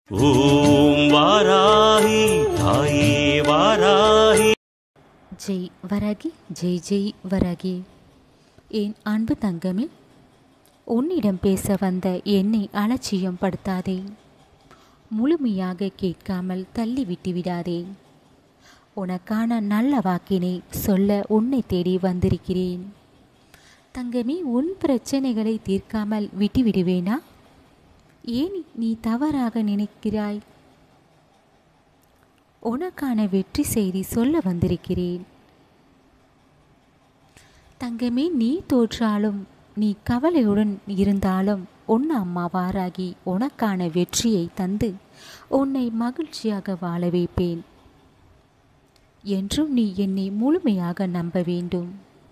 ஓம் வாராகி தாயே வாராகி ஜெய் வரகி ஜெய் ஜெய் வரகி என் அன்பு தங்கமே உன்னிடம் பேச வந்த என்னை அலட்சியம் படுத்தாதே முழுமையாக கேட்காமல் தள்ளிவிட்டு விடாதே உனக்கான நல்ல வாக்கினை சொல்ல உன்னை தேடி வந்திருக்கிறேன் தங்கமே உன் பிரச்சனைகளை தீர்க்காமல் விட்டுவிடுவேனா ஏன் நீ தவறாக நினைக்கிறாய் உனக்கான வெற்றி செய்தி சொல்ல வந்திருக்கிறேன் தங்கமே நீ தோற்றாலும் நீ கவலையுடன் இருந்தாலும் உன் அம்மா வாராகி உனக்கான வெற்றியை தந்து உன்னை மகிழ்ச்சியாக வாழ வைப்பேன் என்றும் நீ என்னை முழுமையாக நம்ப வேண்டும்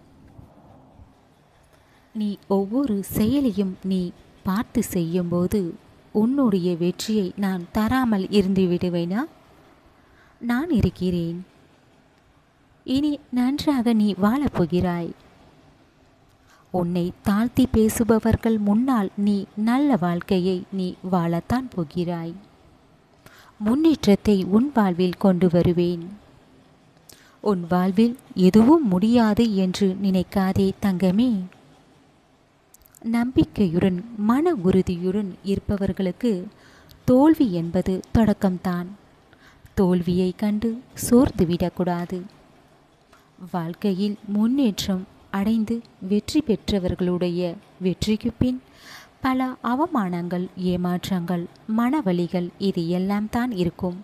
நீ ஒவ்வொரு செயலையும் நீ பார்த்து செய்யும்போது உன்னுடைய வெற்றியை நான் தராமல் இருந்து விடுவேனா நான் இருக்கிறேன் இனி நன்றாக நீ வாழப்போகிறாய் உன்னை தாழ்த்தி பேசுபவர்கள் முன்னால் நீ நல்ல வாழ்க்கையை நீ வாழத்தான் போகிறாய் முன்னேற்றத்தை உன் வாழ்வில் கொண்டு வருவேன் உன் வாழ்வில் எதுவும் முடியாது என்று நினைக்காதே தங்கமே நம்பிக்கையுடன் மன உறுதியுடன் இருப்பவர்களுக்கு தோல்வி என்பது தொடக்கம்தான் தோல்வியை கண்டு சோர்ந்து விடக்கூடாது வாழ்க்கையில் முன்னேற்றம் அடைந்து வெற்றி பெற்றவர்களுடைய வெற்றிக்கு பின் பல அவமானங்கள் ஏமாற்றங்கள் மனவலிகள் இது எல்லாம் தான் இருக்கும்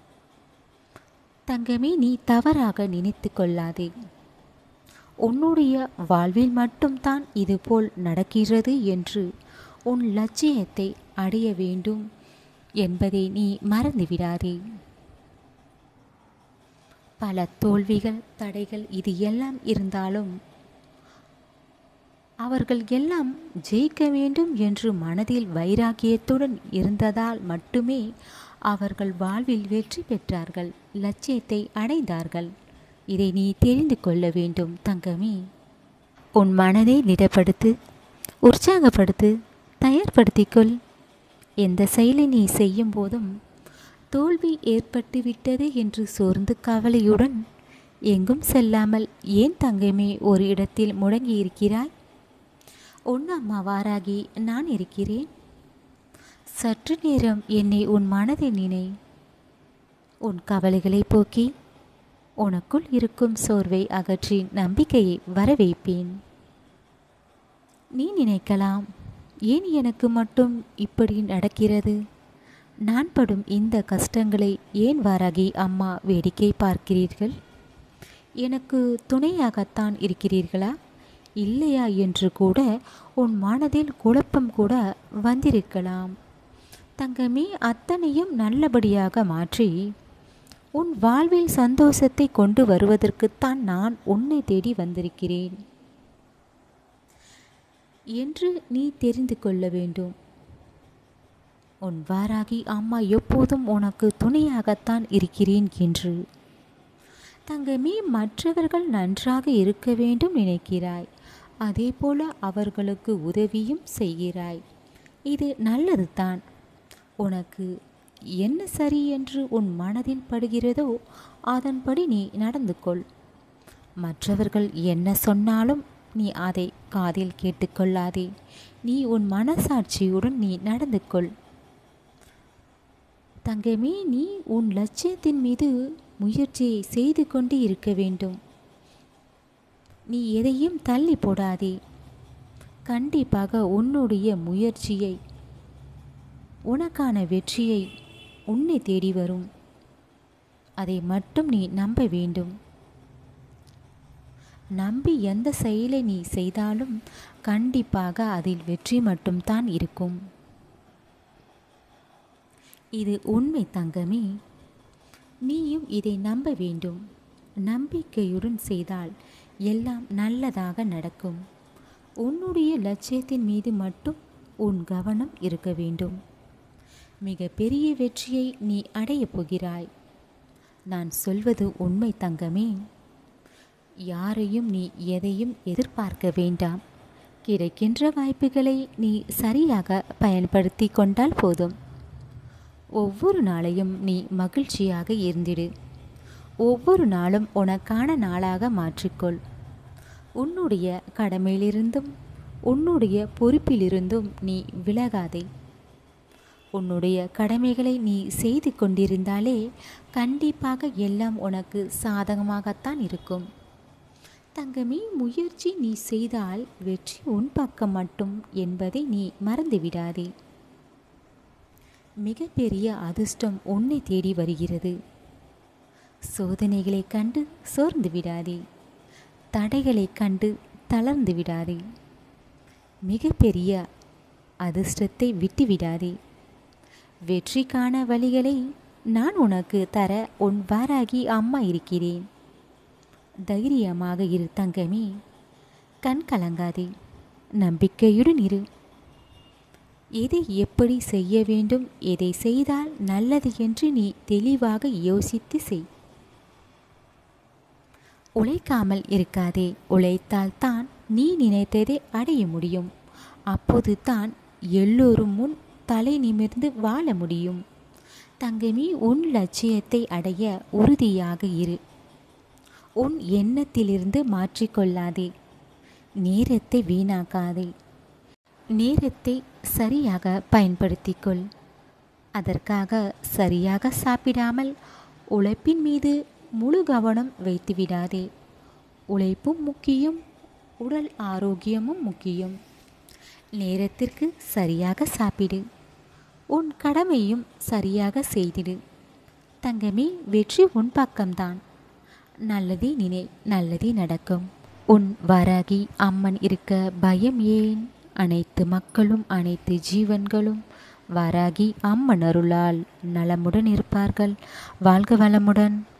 தங்கமே நீ தவறாக நினைத்து கொள்ளாதே உன்னுடைய வாழ்வில் மட்டும்தான் இதுபோல் நடக்கிறது என்று உன் லட்சியத்தை அடைய வேண்டும் என்பதை நீ மறந்துவிடாதே பல தோல்விகள் தடைகள் இது எல்லாம் இருந்தாலும் அவர்கள் எல்லாம் ஜெயிக்க வேண்டும் என்று மனதில் வைராகியத்துடன் இருந்ததால் மட்டுமே அவர்கள் வாழ்வில் வெற்றி பெற்றார்கள் லட்சியத்தை அடைந்தார்கள் இதை நீ தெரிந்து கொள்ள வேண்டும் தங்கமே உன் மனதை திடப்படுத்து உற்சாகப்படுத்து தயார்படுத்திக்கொள் எந்த செயலை நீ செய்யும் போதும் தோல்வி ஏற்பட்டு விட்டது என்று சோர்ந்து கவலையுடன் எங்கும் செல்லாமல் ஏன் தங்கமே ஒரு இடத்தில் முடங்கி இருக்கிறாய் உன் அம்மா வாராகி நான் இருக்கிறேன் சற்று நேரம் என்னை உன் மனதை நினை உன் கவலைகளை போக்கி உனக்குள் இருக்கும் சோர்வை அகற்றி நம்பிக்கையை வரவைப்பேன் நீ நினைக்கலாம் ஏன் எனக்கு மட்டும் இப்படி நடக்கிறது நான் படும் இந்த கஷ்டங்களை ஏன் வாராகி அம்மா வேடிக்கை பார்க்கிறீர்கள் எனக்கு துணையாகத்தான் இருக்கிறீர்களா இல்லையா என்று கூட உன் மனதில் குழப்பம் கூட வந்திருக்கலாம் தங்கமே அத்தனையும் நல்லபடியாக மாற்றி உன் வாழ்வில் சந்தோஷத்தை கொண்டு வருவதற்குத்தான் நான் உன்னை தேடி வந்திருக்கிறேன் என்று நீ தெரிந்து கொள்ள வேண்டும் உன் வாராகி அம்மா எப்போதும் உனக்கு துணையாகத்தான் இருக்கிறேன் என்று தங்கமே மற்றவர்கள் நன்றாக இருக்க வேண்டும் நினைக்கிறாய் அதே போல அவர்களுக்கு உதவியும் செய்கிறாய் இது நல்லது தான் உனக்கு என்ன சரி என்று உன் மனதில் படுகிறதோ அதன்படி நீ நடந்து கொள் மற்றவர்கள் என்ன சொன்னாலும் நீ அதை காதில் கேட்டுக்கொள்ளாதே நீ உன் மனசாட்சியுடன் நீ நடந்து கொள் தங்கமே நீ உன் லட்சியத்தின் மீது முயற்சியை செய்து கொண்டு இருக்க வேண்டும் நீ எதையும் தள்ளி போடாதே கண்டிப்பாக உன்னுடைய முயற்சியை உனக்கான வெற்றியை உன்னை தேடி வரும் அதை மட்டும் நீ நம்ப வேண்டும் நம்பி எந்த செயலை நீ செய்தாலும் கண்டிப்பாக அதில் வெற்றி மட்டும்தான் இருக்கும் இது உண்மை தங்கமே நீயும் இதை நம்ப வேண்டும் நம்பிக்கையுடன் செய்தால் எல்லாம் நல்லதாக நடக்கும் உன்னுடைய லட்சியத்தின் மீது மட்டும் உன் கவனம் இருக்க வேண்டும் மிக பெரிய வெற்றியை நீ அடையப் போகிறாய் நான் சொல்வது உண்மை தங்கமே யாரையும் நீ எதையும் எதிர்பார்க்க வேண்டாம் கிடைக்கின்ற வாய்ப்புகளை நீ சரியாக பயன்படுத்தி கொண்டால் போதும் ஒவ்வொரு நாளையும் நீ மகிழ்ச்சியாக இருந்திடு ஒவ்வொரு நாளும் உனக்கான நாளாக மாற்றிக்கொள் உன்னுடைய கடமையிலிருந்தும் உன்னுடைய பொறுப்பிலிருந்தும் நீ விலகாதே உன்னுடைய கடமைகளை நீ செய்து கொண்டிருந்தாலே கண்டிப்பாக எல்லாம் உனக்கு சாதகமாகத்தான் இருக்கும் தங்கமே முயற்சி நீ செய்தால் வெற்றி உன் பக்கம் மட்டும் என்பதை நீ மறந்துவிடாதே மிகப்பெரிய அதிர்ஷ்டம் உன்னை தேடி வருகிறது சோதனைகளைக் கண்டு சோர்ந்து விடாதே தடைகளைக் கண்டு தளர்ந்து விடாதே மிகப்பெரிய அதிர்ஷ்டத்தை விட்டுவிடாதே வெற்றிக்கான வழிகளை நான் உனக்கு தர உன் வாராகி அம்மா இருக்கிறேன் தைரியமாக இரு தங்கமே கண் கலங்காதே நம்பிக்கையுடன் இரு எதை எப்படி செய்ய வேண்டும் எதை செய்தால் நல்லது என்று நீ தெளிவாக யோசித்து செய் உழைக்காமல் இருக்காதே உழைத்தால் தான் நீ நினைத்ததை அடைய முடியும் அப்போது தான் எல்லோரும் முன் தலை நிமிர்ந்து வாழ முடியும் தங்கமி உன் லட்சியத்தை அடைய உறுதியாக இரு உன் எண்ணத்திலிருந்து மாற்றிக்கொள்ளாதே நேரத்தை வீணாக்காதே நேரத்தை சரியாக பயன்படுத்திக்கொள் அதற்காக சரியாக சாப்பிடாமல் உழைப்பின் மீது முழு கவனம் வைத்துவிடாதே உழைப்பும் முக்கியம் உடல் ஆரோக்கியமும் முக்கியம் நேரத்திற்கு சரியாக சாப்பிடு உன் கடமையும் சரியாக செய்திடு தங்கமே வெற்றி உன் பக்கம்தான் நல்லதே நினை நல்லதே நடக்கும் உன் வாராகி அம்மன் இருக்க பயம் ஏன் அனைத்து மக்களும் அனைத்து ஜீவன்களும் வாராகி அம்மன் அருளால் நலமுடன் இருப்பார்கள் வாழ்க வளமுடன்